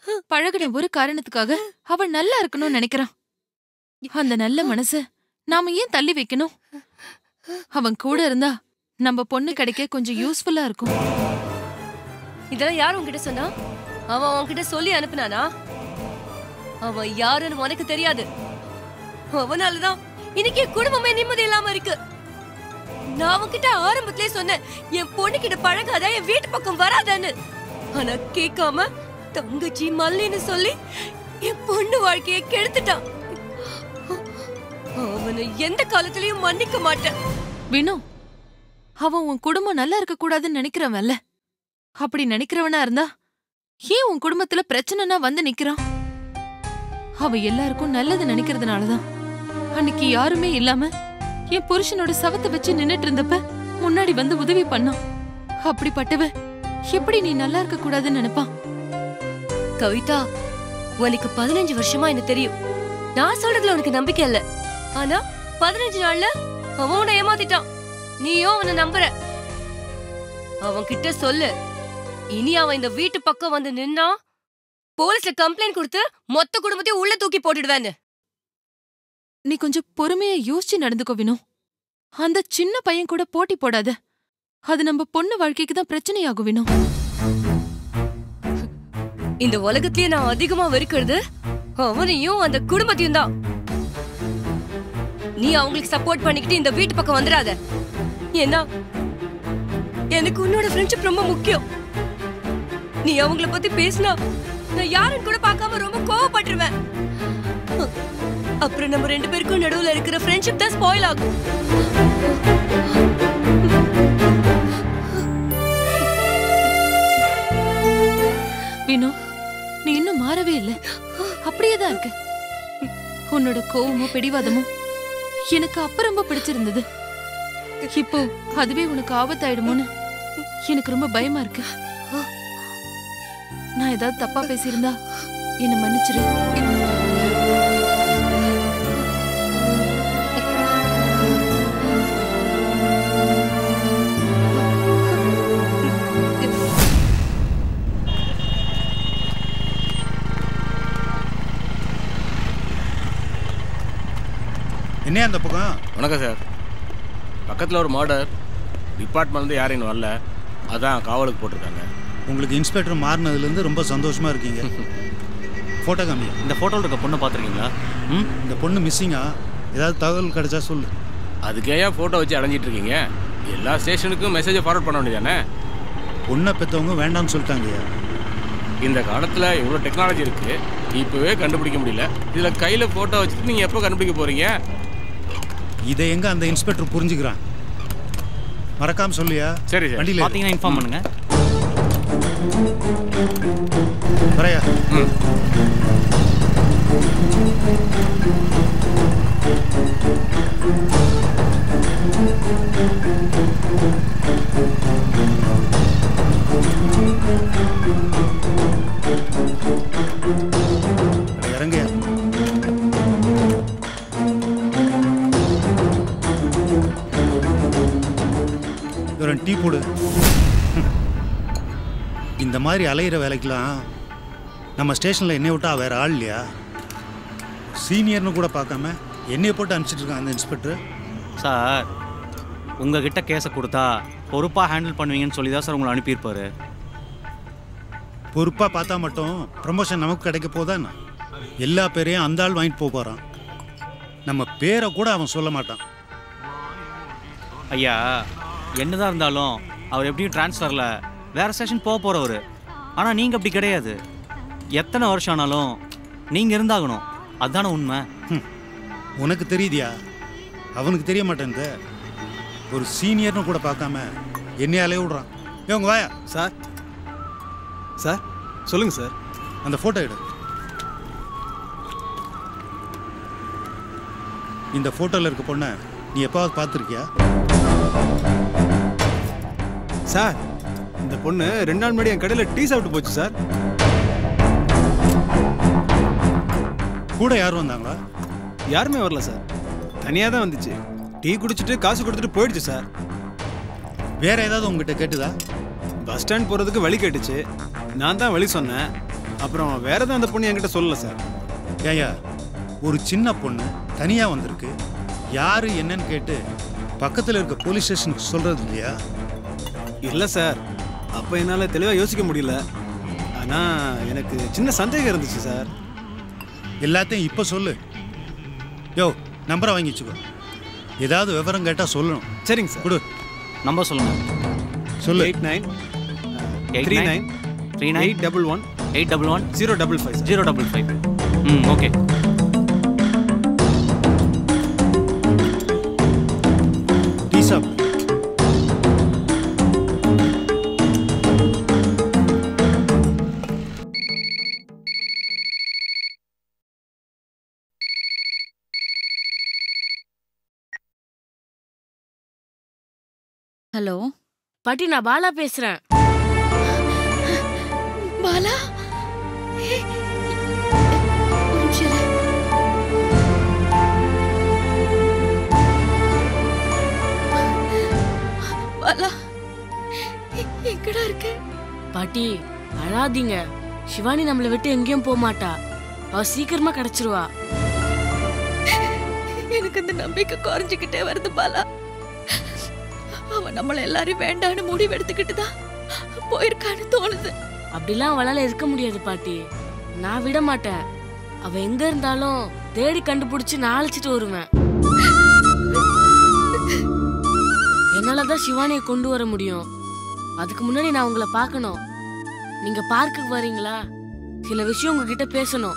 பழகுன ஒரு காரணத்துக்காக அவன் நல்லா இருக்கணும்னு நினைக்கிறான் அந்த நல்ல மனச நாம ஏன் தள்ளி வைக்கணும் அவன் கூட இருந்தா நம்ம பொண்ணு கிடைக்க கொஞ்சம் யூஸ்ஃபுல்லா இருக்கும் இதெல்லாம் யார் உன்கிட்ட சொன்னா அவன் உன்கிட்ட சொல்லி அனுப்புனானா அவன் யாருன்னு உனக்கு தெரியாது அவனாலதான் இன்னைக்கு என் குடும்பமே நிம்மதி இல்லாம இருக்கு நான் அவன்கிட்ட ஆரம்பத்திலே சொன்னேன் என் பொண்ணு கிட்ட பழகாத என் வீட்டு பக்கம் வராதன்னு ஆனா கேட்காம தங்கச்சி மல்லின்னு சொல்லி என் பொண்ணு வாழ்க்கைய கெடுத்துட்டான் அவனை எந்த காலத்திலயும் மன்னிக்க மாட்டேன் வினு அவன் உன் குடும்பம் நல்லா இருக்க கூடாதுன்னு நினைக்கிறவன்ல அப்படி நினைக்கிறவனா இருந்தா ஏன் உன் குடும்பத்துல பிரச்சனைனா வந்து நிக்கிறான் அவ எல்லாருக்கும் நல்லது நினைக்கிறதுனாலதான் அன்னைக்கு யாருமே இல்லாம என் புருஷனோட சவத்தை வச்சு நின்னுட்டு இருந்தப்ப முன்னாடி வந்து உதவி பண்ணான் அப்படிப்பட்டவ எப்படி நீ நல்லா இருக்க கூடாதுன்னு நினைப்பான் கவிதா உனக்கு பதினஞ்சு வருஷமா எனக்கு தெரியும் நான் சொல்றதுல உனக்கு நம்பிக்கை இல்ல ஆனா பதினஞ்சு நாள்ல அவன் உன்னை ஏமாத்திட்டான் நீயும் அவனை நம்புற அவன் கிட்ட சொல்லு இனி அவன் இந்த வீட்டு பக்கம் வந்து நின்னா போலீஸ்ல கம்ப்ளைண்ட் கொடுத்து மொத்த குடும்பத்தையும் உள்ள தூக்கி போட்டுடுவேன்னு நீ கொஞ்சம் பொறுமையா யோசிச்சு நடந்துக்கோ வினு அந்த சின்ன பையன் கூட போட்டி போடாத அது நம்ம பொண்ணு வாழ்க்கைக்கு தான் பிரச்சனையாகும் வினு இந்த உலகத்திலேயே நான் அதிகமா வெறுக்கிறது அவனையும் அந்த குடும்பத்தையும் தான் நீ அவங்களுக்கு சப்போர்ட் பண்ணிக்கிட்டு இந்த வீட்டு பக்கம் வந்துடாத ஏன்னா எனக்கு உன்னோட ஃப்ரெண்ட்ஷிப் ரொம்ப முக்கியம் நீ அவங்கள பத்தி பேசினா நான் யாருன்னு கூட பார்க்காம ரொம்ப கோவப்பட்டுருவேன் அப்புறம் நம்ம ரெண்டு பேருக்கும் நடுவுல இருக்கிற ஃப்ரெண்ட்ஷிப் தான் ஸ்பாயில் ஆகும் வினு நீ இன்னும் மாறவே இல்ல அப்படியே தான் இருக்க உன்னோட கோவமும் பிடிவாதமும் எனக்கு அப்ப ரொம்ப பிடிச்சிருந்தது இப்போ அதுவே உனக்கு ஆபத்தாயிடுமோன்னு எனக்கு ரொம்ப பயமா இருக்கு நான் ஏதாவது தப்பா பேசியிருந்தா என்ன மன்னிச்சிரு என்ன அந்த பக்கம் வணக்கம் சார் பக்கத்தில் ஒரு மர்டர் டிபார்ட்மெண்ட்லேருந்து யாரும் இன்னும் வரல அதான் காவலுக்கு போட்டிருக்காங்க உங்களுக்கு இன்ஸ்பெக்டர் மாறினதுலேருந்து ரொம்ப சந்தோஷமா இருக்கீங்க ஃபோட்டோ காமிங்க இந்த ஃபோட்டோவில் இருக்க பொண்ணை பார்த்துருக்கீங்களா ம் இந்த பொண்ணு மிஸ்ஸிங்கா ஏதாவது தகவல் கிடைச்சா சொல்லு அதுக்கே ஏன் ஃபோட்டோ வச்சு அடைஞ்சிட்டு இருக்கீங்க எல்லா ஸ்டேஷனுக்கும் மெசேஜை ஃபார்வர்ட் பண்ண வேண்டியதானே பொண்ணை பெற்றவங்க வேண்டாம்னு சொல்லிட்டாங்கய்யா இந்த காலத்தில் இவ்வளோ டெக்னாலஜி இருக்குது இப்போவே கண்டுபிடிக்க முடியல இதில் கையில் ஃபோட்டோ வச்சுட்டு நீங்கள் எப்போ கண்டுபிடிக்க போகிறீங்க இதை எங்க அந்த இன்ஸ்பெக்டர் புரிஞ்சுக்கிறான் மறக்காம சொல்லியா சரி சார் வண்டியில் பார்த்தீங்கன்னா இன்ஃபார்ம் பண்ணுங்க வரையா ம் இறங்க ஒரு டீ போடு இந்த மாதிரி அலையிற வேலைக்கெல்லாம் நம்ம ஸ்டேஷனில் என்னை விட்டா வேற ஆள் இல்லையா சீனியர்னு கூட பார்க்காம என்னைய போட்டு அனுப்பிச்சிட்டு இருக்கான் அந்த இன்ஸ்பெக்டர் சார் உங்ககிட்ட கேஸை கொடுத்தா பொறுப்பாக ஹேண்டில் பண்ணுவீங்கன்னு சொல்லி தான் சார் உங்களை அனுப்பியிருப்பாரு பொறுப்பாக பார்த்தா மட்டும் ப்ரமோஷன் நமக்கு கிடைக்க போதா என்ன எல்லா பேரையும் அந்த ஆள் வாங்கிட்டு போக போகிறான் நம்ம பேரை கூட அவன் சொல்ல மாட்டான் ஐயா என்னதான் இருந்தாலும் அவர் எப்படியும் ட்ரான்ஸ்ஃபரில் வேறு ஸ்டேஷன் போக போகிறவர் ஆனால் நீங்கள் அப்படி கிடையாது எத்தனை வருஷம் ஆனாலும் நீங்கள் இருந்தாகணும் அதுதானே உண்மை உனக்கு தெரியுதியா அவனுக்கு தெரிய மாட்டேங்குது ஒரு சீனியர்னு கூட பார்க்காம என்னைய அலைய விடுறான் இவங்க வாயா சார் சார் சொல்லுங்க சார் அந்த ஃபோட்டோ எடு இந்த ஃபோட்டோவில் இருக்க பொண்ணை நீ எப்பாவது பார்த்துருக்கியா சார் இந்த பொண்ணு ரெண்டு நாள் முன்னாடி என் கடையில் டீ சாப்பிட்டு போச்சு சார் கூட யார் வந்தாங்களா யாருமே வரல சார் தனியாக தான் வந்துச்சு டீ குடிச்சிட்டு காசு கொடுத்துட்டு போயிடுச்சு சார் வேற ஏதாவது உங்ககிட்ட கேட்டுதா பஸ் ஸ்டாண்ட் போகிறதுக்கு வழி கேட்டுச்சு நான் தான் வழி சொன்னேன் அப்புறம் வேற எதுவும் அந்த பொண்ணு என்கிட்ட சொல்லல சார் ஏயா ஒரு சின்ன பொண்ணு தனியாக வந்திருக்கு யார் என்னன்னு கேட்டு பக்கத்தில் இருக்க போலீஸ் ஸ்டேஷனுக்கு சொல்கிறது இல்லையா இல்லை சார் அப்போ என்னால் தெளிவாக யோசிக்க முடியல ஆனால் எனக்கு சின்ன சந்தேகம் இருந்துச்சு சார் எல்லாத்தையும் இப்போ சொல்லு யோ நம்பரை வாங்கி வச்சுக்கோ ஏதாவது விவரம் கேட்டால் சொல்லணும் சரிங்க சார் கொடு நம்பர் சொல்லுங்கள் சொல்லு eight nine eight three nine nine three nine eight double one eight double one zero double five zero double five ம் ஓகே டீ சாப்பிடு ஹலோ பாட்டி நான் பாலா பேசுறேன் பாலா ஏய், ஒரு நிமிஷம் இரு. பாலா எ- எங்கடா இருக்க பாட்டி அழாதீங்க சிவானி நம்மளை விட்டு எங்கேயும் போக மாட்டா அவ சீக்கிரமா கிடைச்சிருவா எனக்கு அந்த நம்பிக்கை குறைஞ்சுக்கிட்டே வருது பாலா அவன் நம்மள எல்லாரையும் வேண்டான்னு முடிவு எடுத்துக்கிட்டு தான் போயிருக்கான்னு தோணுது அப்படிலாம் அவளால இருக்க முடியாது பாட்டி நான் விட மாட்டேன் அவ எங்க இருந்தாலும் தேடி கண்டுபிடிச்சு நான் அழைச்சிட்டு வருவேன் என்னாலதான் சிவானியை கொண்டு வர முடியும் அதுக்கு முன்னாடி நான் உங்களை பார்க்கணும் நீங்க பார்க்குக்கு வரீங்களா சில விஷயம் உங்ககிட்ட பேசணும்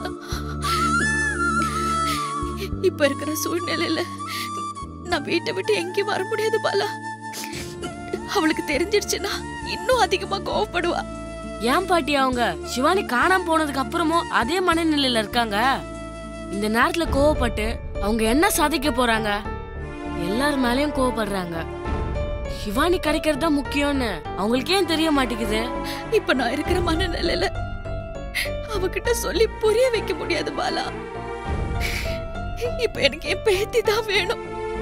இப்ப இருக்கிற சூழ்நிலையில நான் வீட்டை விட்டு எங்கேயும் வர முடியாது பாலா அவளுக்கு தெரிஞ்சிடுச்சுன்னா இன்னும் அதிகமா கோவப்படுவா ஏன் பாட்டி அவங்க சிவானி காணாம போனதுக்கு அப்புறமும் அதே மனநிலையில இருக்காங்க இந்த நேரத்துல கோவப்பட்டு அவங்க என்ன சாதிக்க போறாங்க எல்லார் மேலயும் கோவப்படுறாங்க சிவானி கிடைக்கிறது தான் முக்கியம்னு அவங்களுக்கு ஏன் தெரிய மாட்டேங்குது இப்ப நான் இருக்கிற மனநிலையில அவகிட்ட சொல்லி புரிய வைக்க முடியாது பாலா இப்ப எனக்கு என் பேத்தி தான் வேணும்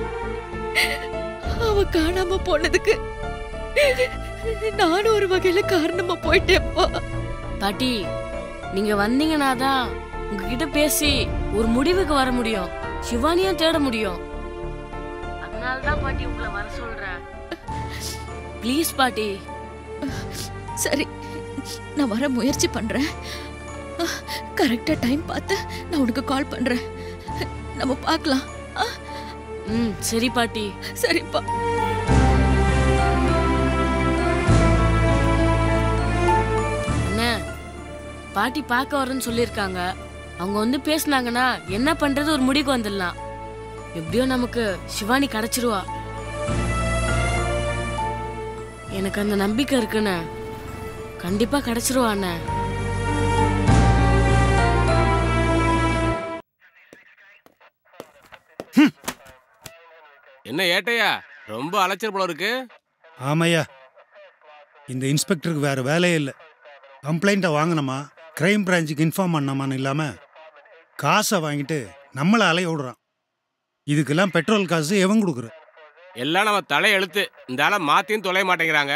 அவ காணாம போனதுக்கு நானும் ஒரு வகையில காரணமா போயிட்டேன்ப்பா பாட்டி நீங்க வந்தீங்கன்னா தான் உங்ககிட்ட பேசி ஒரு முடிவுக்கு வர முடியும் சிவானியும் தேட முடியும் அதனால தான் பாட்டி உங்களை வர சொல்றேன் ப்ளீஸ் பாட்டி சரி நான் வர முயற்சி பண்றேன் கரெக்டா டைம் பார்த்து நான் உனக்கு கால் பண்றேன் நம்ம பார்க்கலாம் ஆ, ம் சரி பாட்டி சரிப்பா என்ன பாட்டி பார்க்க வரேன்னு சொல்லியிருக்காங்க அவங்க வந்து பேசுனாங்கன்னா என்ன பண்றது ஒரு முடிவுக்கு வந்துடலாம் எப்படியோ நமக்கு சிவானி கிடைச்சிருவா எனக்கு அந்த நம்பிக்கை இருக்குண்ணே கண்டிப்பா கிடைச்சிருவா அண்ணே என்ன ஏட்டையா ரொம்ப அலைச்சல் போல இருக்கு ஆமையா இந்த இன்ஸ்பெக்டருக்கு வேற வேலையே இல்லை கம்ப்ளைண்ட்டை வாங்கினோமா கிரைம் பிரான்ச்சுக்கு இன்ஃபார்ம் பண்ணோமான்னு இல்லாமல் காசை வாங்கிட்டு நம்மளை அலைய விடுறான் இதுக்கெல்லாம் பெட்ரோல் காசு எவன் கொடுக்குற எல்லாம் நம்ம தலை எழுத்து இந்த ஆளை மாத்தியும் தொலைய மாட்டேங்கிறாங்க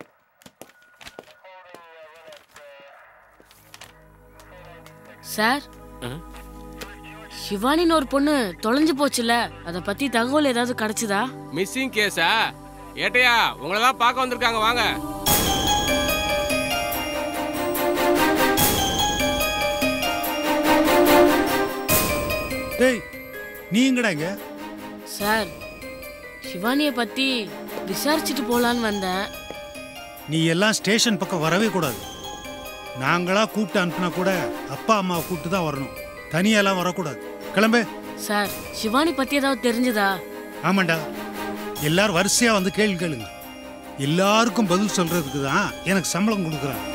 சார் ஆ? சிவானின்னு ஒரு பொண்ணு தொலைஞ்சு போச்சுல அத பத்தி தகவல் ஏதாவது கிடைச்சதா மிஸ்ஸிங் கேஸா ஏட்டையா உங்களை தான் பார்க்க வந்திருக்காங்க வாங்க டேய் நீங்கடா இங்க சார் சிவானிய பத்தி விசாரிச்சுட்டு போலான்னு வந்தேன் நீ எல்லாம் ஸ்டேஷன் பக்கம் வரவே கூடாது நாங்களா கூப்பிட்டு அனுப்புனா கூட அப்பா அம்மாவை கூப்பிட்டு தான் வரணும் தனியெல்லாம் வரக்கூடாது கிளம்பு சார் சிவானி பத்தி ஏதாவது தெரிஞ்சதா ஆமாண்டா எல்லாரும் வரிசையா வந்து கேள்வி கேளுங்க எல்லாருக்கும் பதில் சொல்றதுக்கு தான் எனக்கு சம்பளம் கொடுக்குறாங்க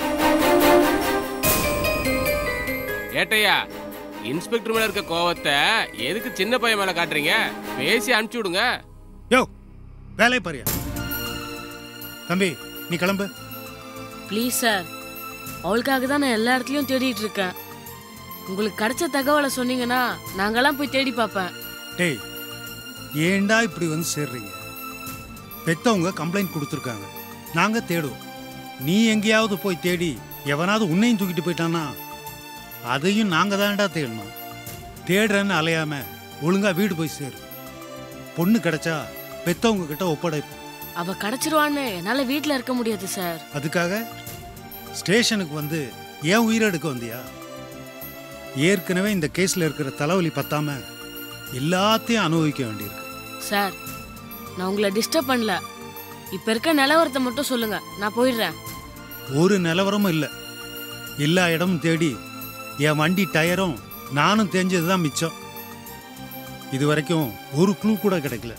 ஏட்டையா இன்ஸ்பெக்டர் மேல இருக்க கோவத்தை எதுக்கு சின்ன பையன் மேல காட்டுறீங்க பேசி அனுப்பிச்சு விடுங்க யோ வேலையை பாரியா தம்பி நீ கிளம்பு ப்ளீஸ் சார் அவளுக்காக தான் நான் எல்லா இடத்துலயும் தேடிட்டு இருக்கேன் உங்களுக்கு கிடைச்ச தகவலை சொன்னீங்கன்னா நாங்கெல்லாம் போய் தேடி பார்ப்பேன் டேய் ஏன்டா இப்படி வந்து சேர்றீங்க பெத்தவங்க கம்ப்ளைண்ட் கொடுத்துருக்காங்க நாங்க தேடுவோம் நீ எங்கேயாவது போய் தேடி எவனாவது உன்னையும் தூக்கிட்டு போயிட்டான்னா அதையும் நாங்க தான்டா தேடணும் தேடுறேன்னு அலையாம ஒழுங்கா வீடு போய் சேரு பொண்ணு கிடைச்சா பெத்தவங்க கிட்ட ஒப்படைப்போம் அவ கிடைச்சிருவான்னு என்னால வீட்ல இருக்க முடியாது சார் அதுக்காக ஸ்டேஷனுக்கு வந்து ஏன் உயிரெடுக்க வந்தியா ஏற்கனவே இந்த கேஸ்ல இருக்கிற தலைவலி பத்தாம எல்லாத்தையும் அனுபவிக்க வேண்டியிருக்கு சார் நான் உங்களை டிஸ்டர்ப் பண்ணல இப்ப இருக்க நிலவரத்தை மட்டும் சொல்லுங்க நான் போயிடுறேன் ஒரு நிலவரமும் இல்லை எல்லா இடமும் தேடி என் வண்டி டயரும் நானும் தெரிஞ்சது தான் மிச்சம் இது வரைக்கும் ஒரு க்ளூ கூட கிடைக்கல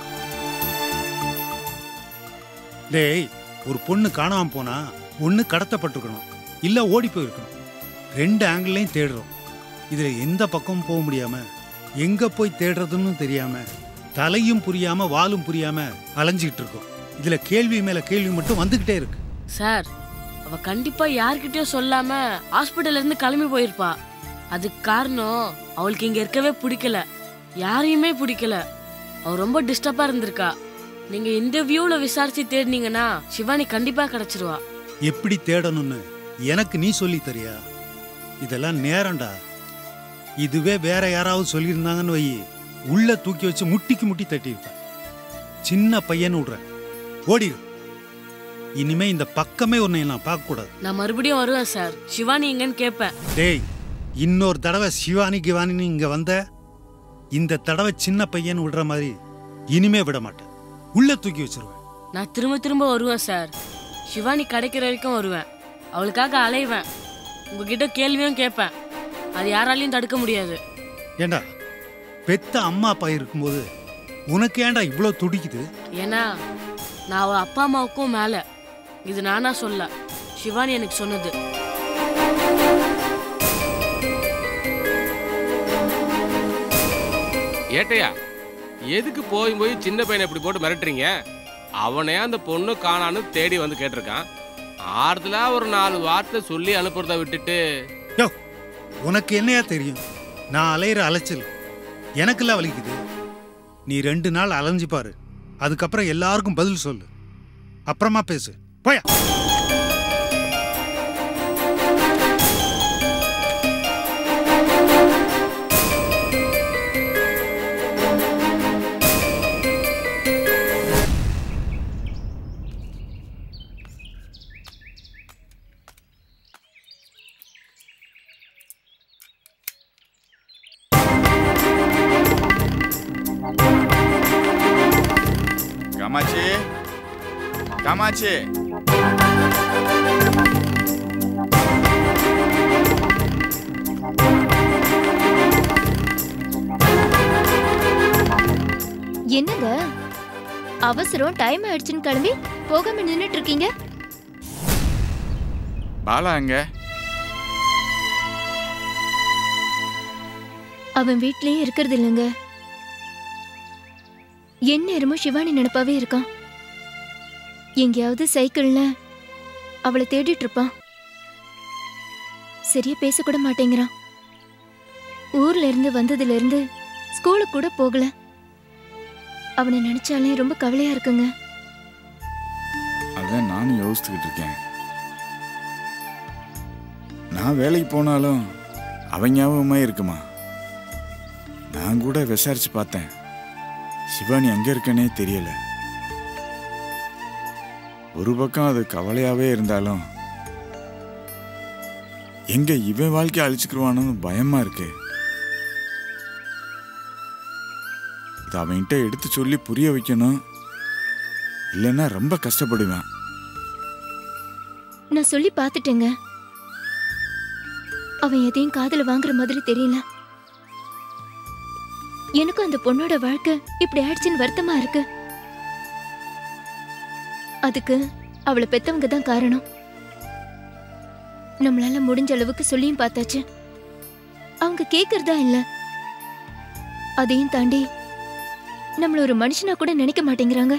டேய் ஒரு பொண்ணு காணாம போனா ஒன்று கடத்தப்பட்டிருக்கணும் இல்லை ஓடி போயிருக்கணும் ரெண்டு ஆங்கிள்லையும் தேடுறோம் இதில் எந்த பக்கமும் போக முடியாம எங்க போய் தேடுறதுன்னு தெரியாம தலையும் புரியாம வாலும் புரியாம அலைஞ்சிக்கிட்டு இருக்கோம் இதுல கேள்வி மேல கேள்வி மட்டும் வந்துகிட்டே இருக்கு சார் அவ கண்டிப்பா யார்கிட்டயும் சொல்லாம ஹாஸ்பிட்டல்ல இருந்து கிளம்பி போயிருப்பா அதுக்கு காரணம் அவளுக்கு இங்க இருக்கவே பிடிக்கல யாரையுமே பிடிக்கல அவ ரொம்ப டிஸ்டர்பா இருந்திருக்கா நீங்க இந்த வியூல விசாரிச்சு தேடினீங்கன்னா சிவானி கண்டிப்பா கிடைச்சிருவா எப்படி தேடணும்னு எனக்கு நீ சொல்லி தரியா இதெல்லாம் நேரம்டா இதுவே வேற யாராவது சொல்லியிருந்தாங்கன்னு வை உள்ள தூக்கி வச்சு முட்டிக்கு முட்டி தட்டியிருப்பேன் சின்ன பையன் விடுறேன் ஓடிடு இனிமே இந்த பக்கமே உன்னை நான் பார்க்க கூடாது நான் மறுபடியும் வருவேன் சார் சிவானி எங்கன்னு கேட்பேன் டேய் இன்னொரு தடவை சிவானி கிவானின்னு இங்க வந்த இந்த தடவை சின்ன பையன் விடுற மாதிரி இனிமே விட மாட்டேன் உள்ள தூக்கி வச்சிருவேன் நான் திரும்ப திரும்ப வருவேன் சார் சிவானி கிடைக்கிற வரைக்கும் வருவேன் அவளுக்காக அலைவேன் உங்ககிட்ட கேள்வியும் கேட்பேன் அது யாராலையும் தடுக்க முடியாது ஏண்டா பெத்த அம்மா அப்பா இருக்கும்போது உனக்கு ஏன்டா இவ்வளோ துடிக்குது ஏன்னா நான் அவள் அப்பா அம்மாவுக்கும் மேலே இது நானா சொல்ல சிவானி எனக்கு சொன்னது ஏட்டையா எதுக்கு போய் போய் சின்ன பையனை இப்படி போட்டு மிரட்டுறீங்க அவனே அந்த பொண்ணு காணான்னு தேடி வந்து கேட்டிருக்கான் ஆறுதலா ஒரு நாலு வார்த்தை சொல்லி அனுப்புறத விட்டுட்டு யோ உனக்கு என்னையா தெரியும் நான் அலையிற அலைச்சல் எனக்கெல்லாம் வலிக்குது நீ ரெண்டு நாள் அலைஞ்சு பாரு அதுக்கப்புறம் எல்லாருக்கும் பதில் சொல்லு அப்புறமா பேசு போயா காமாட்சி காமாட்சி என்னங்க அவசரம் டைம் ஆயிடுச்சுன்னு கிளம்பி போகாம நின்னுட்டு இருக்கீங்க பாலா எங்க அவன் வீட்லயே இருக்கிறது இல்லைங்க என் நேரமும் சிவானி நினைப்பாவே இருக்கான் எங்கேயாவது சைக்கிள்ல அவளை தேடிட்டு இருப்பான் சரியா பேசக்கூட மாட்டேங்கிறான் ஊர்ல இருந்து வந்ததுல இருந்து ஸ்கூலுக்கு கூட போகல அவனை நினைச்சாலே ரொம்ப கவலையா இருக்குங்க அதான் நானும் யோசிச்சுக்கிட்டு இருக்கேன் நான் வேலைக்கு போனாலும் அவன் ஞாபகமாக இருக்குமா நான் கூட விசாரிச்சு பார்த்தேன் சிவானி எங்க இருக்கனே தெரியல ஒரு பக்கம் அது கவலையாவே இருந்தாலும் எங்க இவன் வாழ்க்கையை அழிச்சுக்கிருவானு பயமா இருக்கு இது அவன்கிட்ட எடுத்து சொல்லி புரிய வைக்கணும் இல்லைன்னா ரொம்ப கஷ்டப்படுவேன் நான் சொல்லி பார்த்துட்டேங்க அவன் எதையும் காதுல வாங்குற மாதிரி தெரியல எனக்கும் அந்த பொண்ணோட வாழ்க்கை இப்படி ஆயிடுச்சுன்னு வருத்தமா இருக்கு அதுக்கு அவளை பெத்தவங்க தான் காரணம் நம்மளால முடிஞ்ச அளவுக்கு சொல்லியும் பார்த்தாச்சு அவங்க கேக்குறதா இல்ல அதையும் தாண்டி நம்மள ஒரு மனுஷனா கூட நினைக்க மாட்டேங்கிறாங்க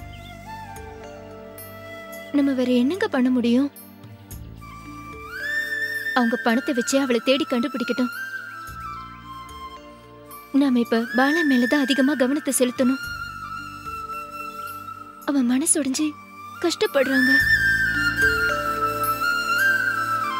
நம்ம வேற என்னங்க பண்ண முடியும் அவங்க பணத்தை வச்சு அவளை தேடி கண்டுபிடிக்கட்டும் நாம இப்ப பாலா மேலதான் அதிகமா கவனத்தை செலுத்தணும் அவன் மனசு உடைஞ்சு கஷ்டப்படுறாங்க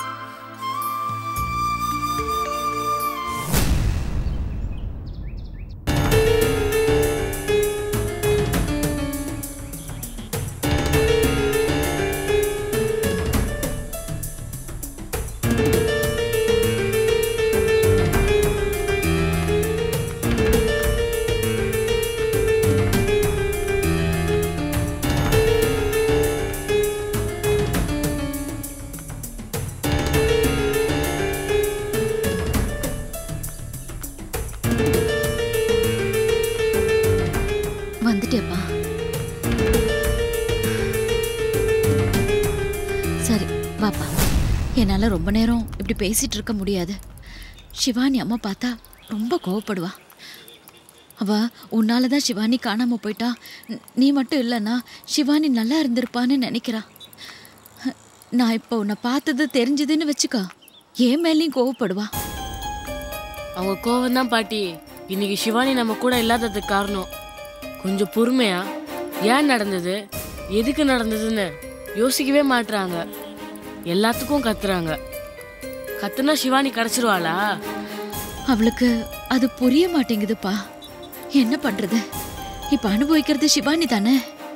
பாப்பா என்னால ரொம்ப நேரம் இப்படி பேசிட்டு இருக்க முடியாது சிவானி அம்மா பார்த்தா ரொம்ப கோவப்படுவா அவ உன்னால தான் சிவானி காணாம போயிட்டா ந- நீ மட்டும் இல்லைன்னா சிவானி நல்லா இருந்திருப்பான்னு நினைக்கிறா நான் இப்போ உன்னை பார்த்தது தெரிஞ்சதுன்னு வச்சுக்கோ ஏன் மேலேயும் கோவப்படுவா அவங்க கோவம் தான் பாட்டி இன்னைக்கு சிவானி நம்ம கூட இல்லாததுக்கு காரணம் கொஞ்சம் பொறுமையா ஏன் நடந்தது எதுக்கு நடந்ததுன்னு யோசிக்கவே மாட்றாங்க எல்லாத்துக்கும் கத்துறாங்க கத்துனா சிவானி கிடைச்சிருவாளா அவளுக்கு அது புரிய மாட்டேங்குதுப்பா என்ன பண்றது இப்ப அனுபவிக்கிறது சிவானி தானே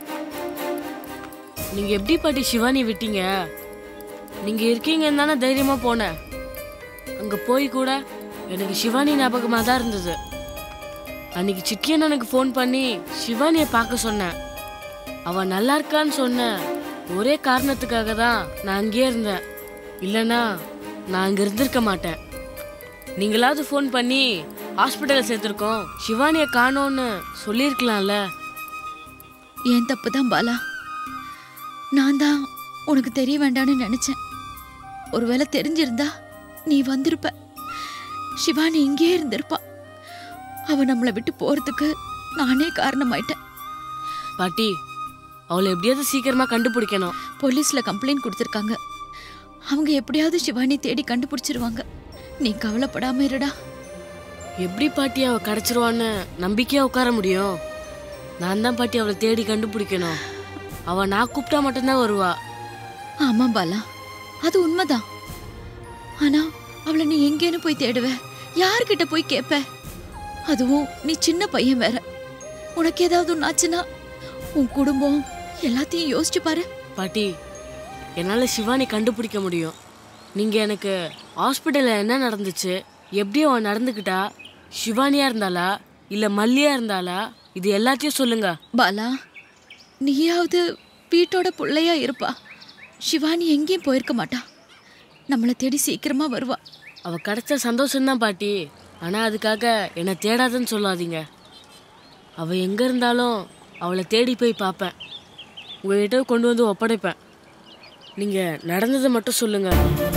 நீங்க எப்படி பாட்டி சிவானி விட்டீங்க நீங்க இருக்கீங்கன்னு தானே தைரியமா போனேன் அங்க போய் கூட எனக்கு சிவானி ஞாபகமா தான் இருந்தது அன்னைக்கு சிட்டியன் எனக்கு ஃபோன் பண்ணி சிவானியை பார்க்க சொன்னேன் அவ நல்லா இருக்கான்னு சொன்ன ஒரே காரணத்துக்காக தான் நான் அங்கேயே இருந்தேன் இல்லைன்னா நான் அங்க இருந்திருக்க மாட்டேன் நீங்களாவது ஃபோன் பண்ணி ஹாஸ்பிட்டலில் சேர்த்துருக்கோம் சிவானியை காணோன்னு சொல்லியிருக்கலாம்ல ஏன் தப்பு தான் பாலா நான் தான் உனக்கு தெரிய வேண்டாம்னு நினைச்சேன் ஒருவேளை தெரிஞ்சிருந்தா நீ வந்திருப்ப சிவானி இங்கே இருந்திருப்பா அவ நம்மளை விட்டு போறதுக்கு நானே காரணமாயிட்டேன் பாட்டி அவளை எப்படியாவது சீக்கிரமா கண்டுபிடிக்கணும் போலீஸ்ல கம்ப்ளைண்ட் கொடுத்துருக்காங்க அவங்க எப்படியாவது சிவானி தேடி கண்டுபிடிச்சிருவாங்க நீ கவலைப்படாம இருடா எப்படி பாட்டி அவ கிடைச்சிருவான்னு நம்பிக்கையா உட்கார முடியும் நான் தான் பாட்டி அவளை தேடி கண்டுபிடிக்கணும் அவ நான் கூப்பிட்டா மட்டும்தான் வருவா ஆமா பாலா அது உண்மைதான் ஆனா அவளை நீ எங்கேன்னு போய் தேடுவ யார்கிட்ட போய் கேட்ப அதுவும் நீ சின்ன பையன் வேற உனக்கு ஏதாவது ஒன்று ஆச்சுன்னா உன் குடும்பம் எல்லாத்தையும் யோசிச்சு பாரு பாட்டி என்னால சிவானி கண்டுபிடிக்க முடியும் நீங்க எனக்கு ஹாஸ்பிட்டல்ல என்ன நடந்துச்சு எப்படி அவன் நடந்துக்கிட்டா சிவானியா இருந்தாளா இல்ல மல்லியா இருந்தாளா இது எல்லாத்தையும் சொல்லுங்க பாலா நீயாவது வீட்டோட பிள்ளையா இருப்பா சிவானி எங்கேயும் போயிருக்க மாட்டா நம்மளை தேடி சீக்கிரமா வருவா அவ கிடைச்ச சந்தோஷம்தான் பாட்டி ஆனா அதுக்காக என்னை தேடாதன்னு சொல்லாதீங்க அவ எங்க இருந்தாலும் அவளை தேடி போய் பார்ப்பேன் உங்ககிட்ட கொண்டு வந்து ஒப்படைப்பேன் நீங்க நடந்ததை மட்டும் சொல்லுங்க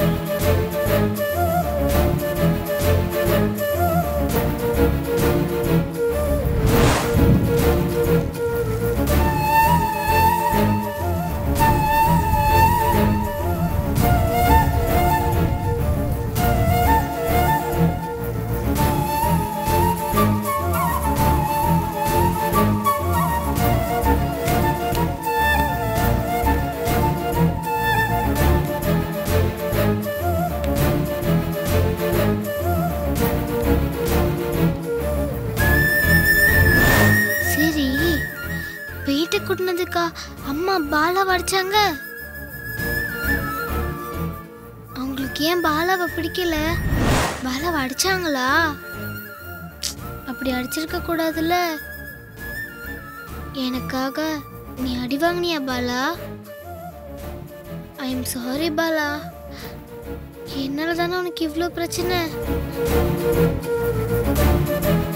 சரி வீட்டுக்கு கூட்டினதுக்கா அம்மா பாலாவை அடிச்சாங்க அவங்களுக்கு ஏன் பாலாவை பிடிக்கல பாலாவை அடிச்சாங்களா அப்படி அடிச்சிருக்க கூடாதுல்ல எனக்காக நீ அடி வாங்கினியா Bala I am sorry Bala என்னால தானே உனக்கு இவ்வளோ பிரச்சனை